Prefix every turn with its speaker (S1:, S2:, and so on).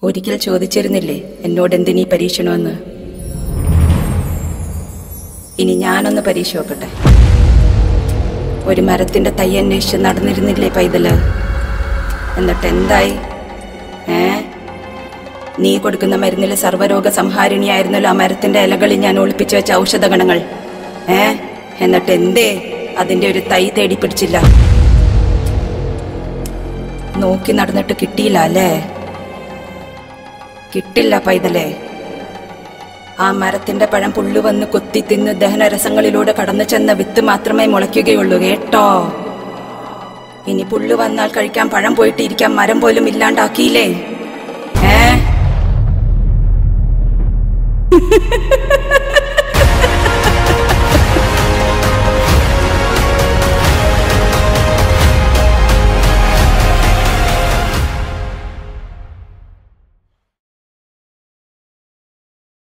S1: ഒരിക്കൽ ചോദിച്ചിരുന്നില്ലേ എന്നോട് എന്തിനീ പരീക്ഷണമെന്ന് ഇനി ഞാനൊന്ന് പരീക്ഷ നോക്കട്ടെ ഒരു മരത്തിന്റെ തൈ അന്വേഷിച്ച് നടന്നിരുന്നില്ലേ പൈതല് എന്നിട്ട് എന്തായി ഏ നീ കൊടുക്കുന്ന മരുന്നിലെ സർവ്വരോഗ സംഹാരിണിയായിരുന്നല്ലോ ആ മരത്തിന്റെ ഇലകളിൽ ഞാൻ ഒളിപ്പിച്ചു വെച്ച ഔഷധ ഗണങ്ങൾ ഏ എന്നിട്ട് എന്തേ അതിന്റെ ഒരു തൈ തേടി പിടിച്ചില്ല നോക്കി നടന്നിട്ട് കിട്ടിയില്ല അല്ലേ കിട്ടില്ല പൈതലേ ആ മരത്തിന്റെ പഴം പുള്ളു വന്ന് കൊത്തി തിന്ന് ദഹനരസങ്ങളിലൂടെ കടന്നു ചെന്ന വിത്ത് മാത്രമേ മുളയ്ക്കുകയുള്ളൂ കേട്ടോ ഇനി പുള്ളു വന്നാൽ കഴിക്കാൻ പഴം പോയിട്ട് ഇരിക്കാൻ മരം പോലും ഇല്ലാണ്ടാക്കിയില്ലേ ഏ